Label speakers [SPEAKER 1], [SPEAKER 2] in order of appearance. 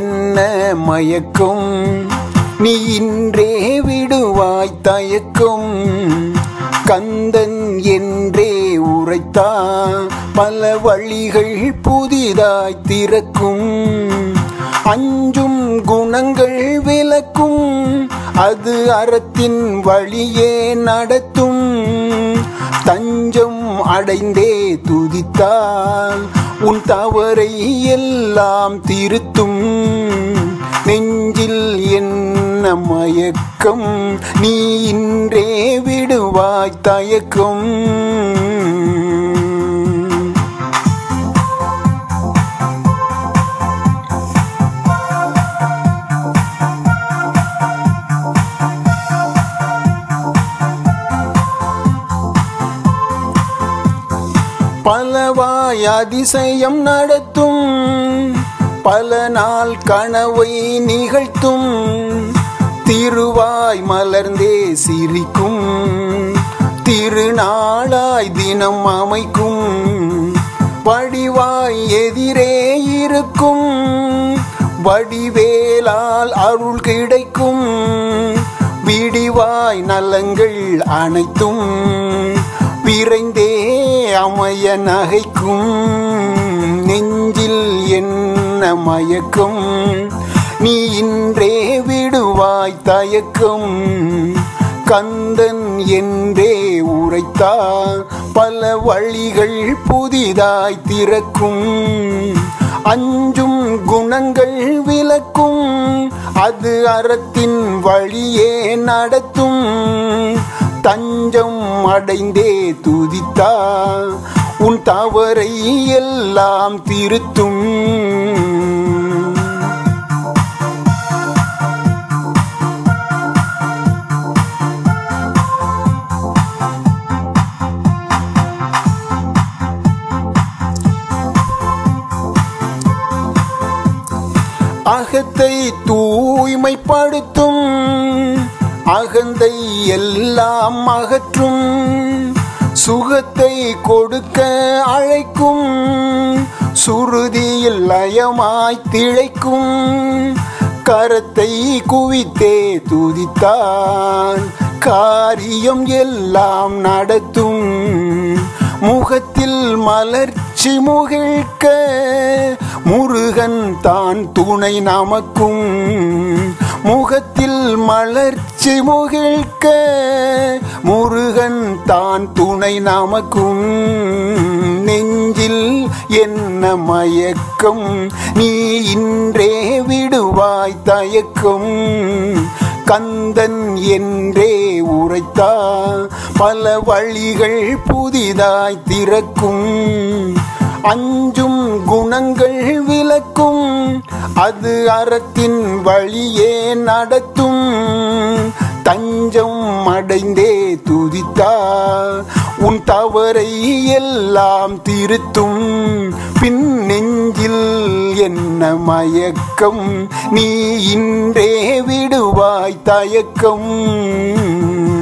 [SPEAKER 1] என்ன மயக்கம் நீ இன்றே விடுவாய் தயக்கம் கந்தன் என்றே உரைத்தா பல வழிகள் புதிதாய் திறக்கும் அஞ்சும் குணங்கள் விளக்கும் அது அறத்தின் வழியே நடத்தும் தஞ்சம் அடைந்தே துதித்தால் உன் தவறை எல்லாம் திருத்தும் நெஞ்சில் என்ன மயக்கம் நீ இன்றே விடுவாய் தயக்கம் பலவாய் அதிசயம் நடத்தும் பல நாள் கனவை நிகழ்த்தும் திருவாய் மலர்ந்தே சிரிக்கும் திருநாளாய் தினம் அமைக்கும் வடிவாய் எதிரே இருக்கும் வடிவேலால் அருள் கிடைக்கும் விடிவாய் நலங்கள் அனைத்தும் விரைந்தே அமைய நகைக்கும் நெஞ்சில் என்ன மயக்கம் நீ இன்றே விடுவாய் தயக்கம் கந்தன் என்றே உரைத்தா பல வழிகள் புதிதாய் திறக்கும் அஞ்சும் குணங்கள் விளக்கும் அது அறத்தின் வழியே நடத்தும் தஞ்சம் அடைந்தே துதித்தா உன் தவறை எல்லாம் திருத்தும் அகத்தை தூய்மைப்படுத்தும் அகந்தை எல்லாம் அகற்றும் சுகத்தை கொடுக்க அழைக்கும் சுருதியில் லயமாய் திளைக்கும் கரத்தை குவித்தே துதித்தான் காரியம் எல்லாம் நடத்தும் முகத்தில் மலர்ச்சி முகிழ்க்க முருகன் தான் துணை நமக்கும் முகத்தில் மலர்ச்சி முகிழ்க்க முருகன் தான் துணை நமக்கும் நெஞ்சில் என்ன மயக்கம் நீ இன்றே விடுவாய் தயக்கம் கந்தன் என்றே உரைத்தா பல வழிகள் புதிதாய் திறக்கும் அஞ்சும் குணங்கள் விளக்கும் அது அறத்தின் வழியே நடத்தும் தஞ்சம் அடைந்தே துதித்தா உன் தவறை எல்லாம் திருத்தும் பின் நெஞ்சில் என்ன மயக்கம் நீ இன்றே விடுவாய் தயக்கம்